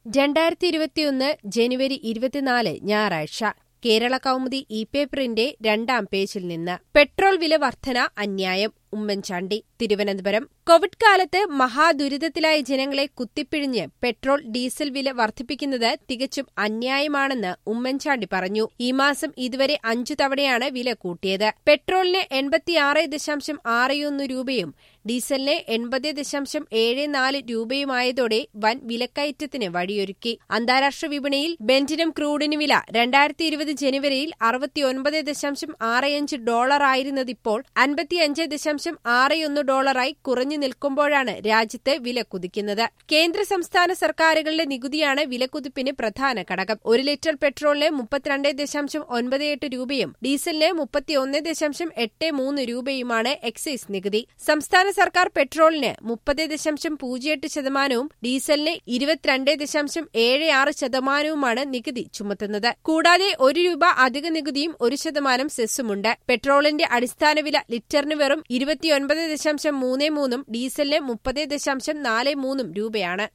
രണ്ടായിരത്തി ഇരുപത്തിയൊന്ന് ജനുവരി ഇരുപത്തിനാല് ഞായറാഴ്ച കേരള കൗമുദി ഇ പേപ്പറിന്റെ രണ്ടാം പേജിൽ നിന്ന് പെട്രോൾ വില വർധന അന്യായം ഉമ്മൻചാണ്ടി തിരുവനന്തപുരം കോവിഡ് കാലത്ത് മഹാദുരിതത്തിലായ ജനങ്ങളെ കുത്തിപ്പിഴിഞ്ഞ് പെട്രോൾ ഡീസൽ വില വർദ്ധിപ്പിക്കുന്നത് തികച്ചും അന്യായമാണെന്ന് ഉമ്മൻചാണ്ടി പറഞ്ഞു ഈ മാസം ഇതുവരെ അഞ്ചു തവണയാണ് വില കൂട്ടിയത് പെട്രോളിന് എൺപത്തിയാറ് ദശാംശം ആറൊന്ന് രൂപയും ഡീസലിന് എൺപത് ദശാംശം ഏഴ് നാല് രൂപയുമായതോടെ വൻ വിലക്കയറ്റത്തിന് വഴിയൊരുക്കി അന്താരാഷ്ട്ര വിപണിയിൽ ബെന്റിനും ക്രൂഡിന് വില രണ്ടായിരത്തി ഇരുപത് ജനുവരിയിൽ അറുപത്തിയൊൻപത് ദശാംശം ആറയഞ്ച് ഡോളറായിരുന്നതിപ്പോൾ അൻപത്തിയഞ്ച് ദശാംശം ആറൊന്ന് ഡോളറായി കുറഞ്ഞു നിൽക്കുമ്പോഴാണ് രാജ്യത്ത് വില കുതിക്കുന്നത് കേന്ദ്ര സംസ്ഥാന സർക്കാരുകളുടെ നികുതിയാണ് വിലക്കുതിപ്പിന് പ്രധാന ഘടകം ഒരു ലിറ്റർ പെട്രോളിന് മുപ്പത്തിരണ്ട് ദശാംശം ഒൻപത് എട്ട് രൂപയും ഡീസലിന് മുപ്പത്തിയൊന്ന് ദശാംശം എട്ട് മൂന്ന് രൂപയുമാണ് എക്സൈസ് നികുതി സംസ്ഥാന സർക്കാർ പെട്രോളിന് മുപ്പത് ദശാംശം പൂജ്യം എട്ട് ശതമാനവും ഡീസലിന് ഇരുപത്തിരണ്ട് ദശാംശം ഏഴ് ആറ് ശതമാനവുമാണ് നികുതി ചുമത്തുന്നത് കൂടാതെ ഒരു രൂപ അധിക നികുതിയും ഒരു ശതമാനം സെസ്സുമുണ്ട് പെട്രോളിന്റെ അടിസ്ഥാന വില ലിറ്ററിന് വെറും ഇരുപത്തിയൊൻപത് ദശാംശം മൂന്ന് മൂന്നും ഡീസലിന് മുപ്പത് ദശാംശം നാല് മൂന്നും രൂപയാണ്